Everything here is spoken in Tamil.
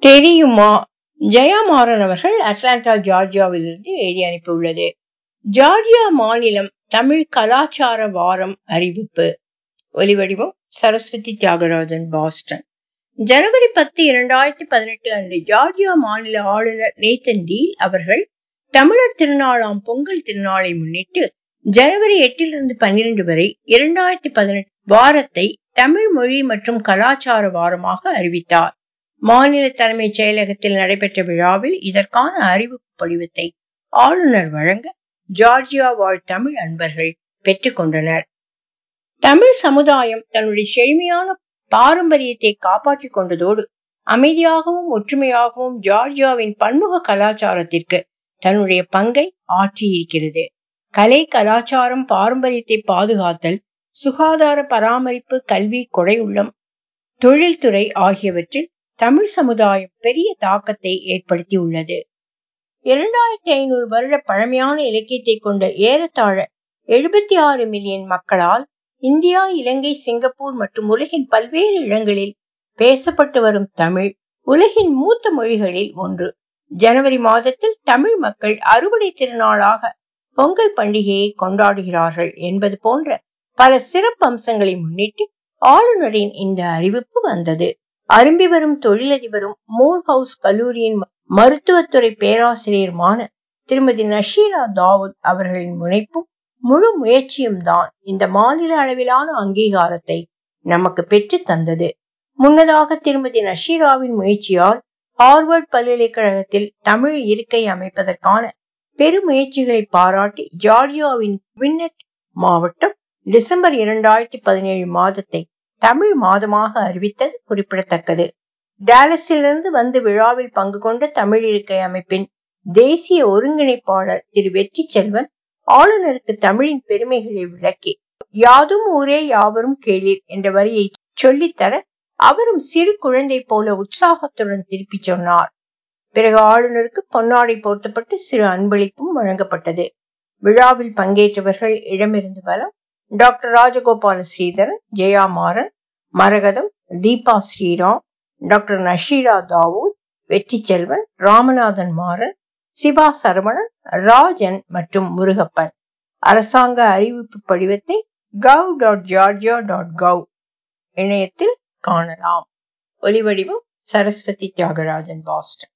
தெரியுமா ஜெயா மாறன் அவர்கள் அட்லாண்டா ஜார்ஜியாவிலிருந்து எழுதி அனுப்பியுள்ளது ஜார்ஜியா மாநிலம் தமிழ் கலாச்சார வாரம் அறிவிப்பு ஒலிவடிவம் சரஸ்வதி தியாகராஜன் பாஸ்டன் ஜனவரி பத்து இரண்டாயிரத்தி பதினெட்டு அன்று ஜார்ஜியா மாநில ஆளுநர் நேத்தன் டீல் அவர்கள் தமிழர் திருநாளாம் பொங்கல் திருநாளை முன்னிட்டு ஜனவரி எட்டிலிருந்து பன்னிரண்டு வரை இரண்டாயிரத்தி பதினெட்டு வாரத்தை தமிழ் மொழி மற்றும் கலாச்சார வாரமாக அறிவித்தார் மாநில தலைமைச் செயலகத்தில் நடைபெற்ற விழாவில் இதற்கான அறிவிப்பு படிவத்தை ஆளுநர் வழங்க ஜார்ஜியா வாழ் தமிழ் அன்பர்கள் பெற்றுக்கொண்டனர் தமிழ் சமுதாயம் தன்னுடைய செழுமையான பாரம்பரியத்தை காப்பாற்றிக் கொண்டதோடு அமைதியாகவும் ஒற்றுமையாகவும் ஜார்ஜியாவின் பன்முக கலாச்சாரத்திற்கு தன்னுடைய பங்கை ஆற்றியிருக்கிறது கலை கலாச்சாரம் பாரம்பரியத்தை பாதுகாத்தல் சுகாதார பராமரிப்பு கல்வி கொடை உள்ளம் தொழில்துறை ஆகியவற்றில் தமிழ் சமுதாயம் பெரிய தாக்கத்தை ஏற்படுத்தி உள்ளது இரண்டாயிரத்தி ஐநூறு வருட பழமையான இலக்கியத்தை கொண்ட ஏறத்தாழ எழுபத்தி ஆறு மில்லியன் மக்களால் இந்தியா இலங்கை சிங்கப்பூர் மற்றும் உலகின் பல்வேறு இடங்களில் பேசப்பட்டு வரும் தமிழ் உலகின் மூத்த மொழிகளில் ஒன்று ஜனவரி மாதத்தில் தமிழ் மக்கள் அறுவடை திருநாளாக பொங்கல் பண்டிகையை கொண்டாடுகிறார்கள் என்பது போன்ற பல சிறப்பு அம்சங்களை முன்னிட்டு ஆளுநரின் இந்த அறிவிப்பு வந்தது அரும்பி வரும் தொழிலதிபரும் மோர் ஹவுஸ் கல்லூரியின் மருத்துவத்துறை பேராசிரியருமான திருமதி நஷீரா தாவூத் அவர்களின் முனைப்பும் முழு முயற்சியும் தான் இந்த மாநில அளவிலான அங்கீகாரத்தை நமக்கு பெற்று தந்தது முன்னதாக திருமதி நஷீராவின் முயற்சியால் ஹார்வர்ட் பல்கலைக்கழகத்தில் தமிழ் இருக்கை அமைப்பதற்கான பெருமுயற்சிகளை பாராட்டி ஜார்ஜியாவின் வின்னட் மாவட்டம் டிசம்பர் இரண்டாயிரத்தி பதினேழு மாதத்தை தமிழ் மாதமாக அறிவித்தது குறிப்பிடத்தக்கது டாலஸிலிருந்து வந்து விழாவில் பங்கு கொண்ட தமிழ் இருக்கை அமைப்பின் தேசிய ஒருங்கிணைப்பாளர் திரு வெற்றி செல்வன் ஆளுநருக்கு தமிழின் பெருமைகளை விளக்கி யாதும் ஊரே யாவரும் கேளீர் என்ற வரியை சொல்லித்தர அவரும் சிறு குழந்தை போல உற்சாகத்துடன் திருப்பி சொன்னார் பிறகு ஆளுநருக்கு பொன்னாடை போர்த்தப்பட்டு சிறு அன்பளிப்பும் வழங்கப்பட்டது விழாவில் பங்கேற்றவர்கள் இடமிருந்து வலம் டாக்டர் ராஜகோபால ஸ்ரீதரன் ஜெயா மாறன் மரகதம் தீபா ஸ்ரீராம் டாக்டர் நஷீரா தாவூத் வெற்றி செல்வன் ராமநாதன் மாறன் சிவா சரவணன் ராஜன் மற்றும் முருகப்பன் அரசாங்க அறிவிப்பு படிவத்தை gov dot Georgia dot gov இணையத்தில் காணலாம் ஒலிவடிவம் சரஸ்வதி தியாகராஜன் பாஸ்டன்